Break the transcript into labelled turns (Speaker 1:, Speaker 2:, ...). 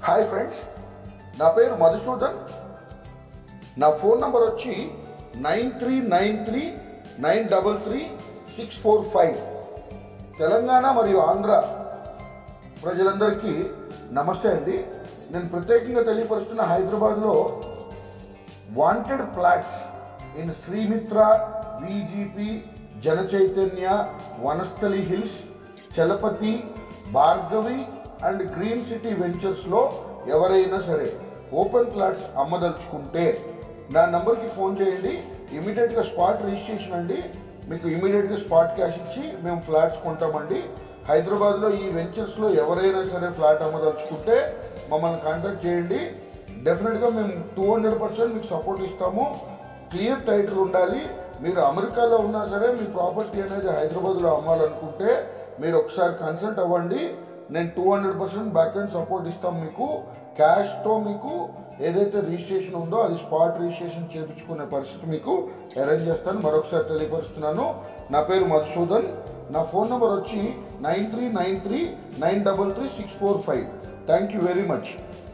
Speaker 1: hi friends నా పేరు మధుసూదన్ నా ఫోన్ నంబర్ వచ్చి nine three nine three nine double three six four five Telangana మరియు ఆంధ్ర ప్రజలందరికీ నమస్తే అండి నేను ప్రత్యేకంగా తెలియపరుస్తున్న హైదరాబాద్లో wanted flats in Srimitra VGP Janachaitanya Vanasthali hills Chalapathi Bhargavi and green city వెంచర్స్లో ఎవరైనా సరే ఓపెన్ ఫ్లాట్స్ అమ్మదలుచుకుంటే నా నంబర్కి ఫోన్ చేయండి ఇమీడియట్గా స్పాట్ రిజిస్ట్రేషన్ అండి మీకు ఇమీడియట్గా స్పాట్ క్యాష్ ఇచ్చి మేము ఫ్లాట్స్ కొంటామండి హైదరాబాద్లో ఈ వెంచర్స్లో ఎవరైనా సరే ఫ్లాట్ అమ్మదలుచుకుంటే మమ్మల్ని కాంటాక్ట్ చేయండి డెఫినెట్గా మేము టూ హండ్రెడ్ పర్సెంట్ మీకు సపోర్ట్ ఇస్తాము క్లియర్ టైటిల్ ఉండాలి మీరు అమెరికాలో ఉన్నా సరే మీ ప్రాపర్టీ అనేది హైదరాబాద్లో అమ్మాలనుకుంటే మీరు ఒకసారి కన్సల్ట్ అవ్వండి నేను two hundred percent back and support ఇస్తాం మీకు క్యాష్తో మీకు ఏదైతే రిజిస్ట్రేషన్ ఉందో అది స్పాట్ రిజిస్ట్రేషన్ చేయించుకునే పరిస్థితి మీకు అరేంజ్ చేస్తాను మరొకసారి తెలియపరుస్తున్నాను నా పేరు మధుసూదన్ నా ఫోన్ నెంబర్ వచ్చి nine three nine three nine double three six four five thank you very much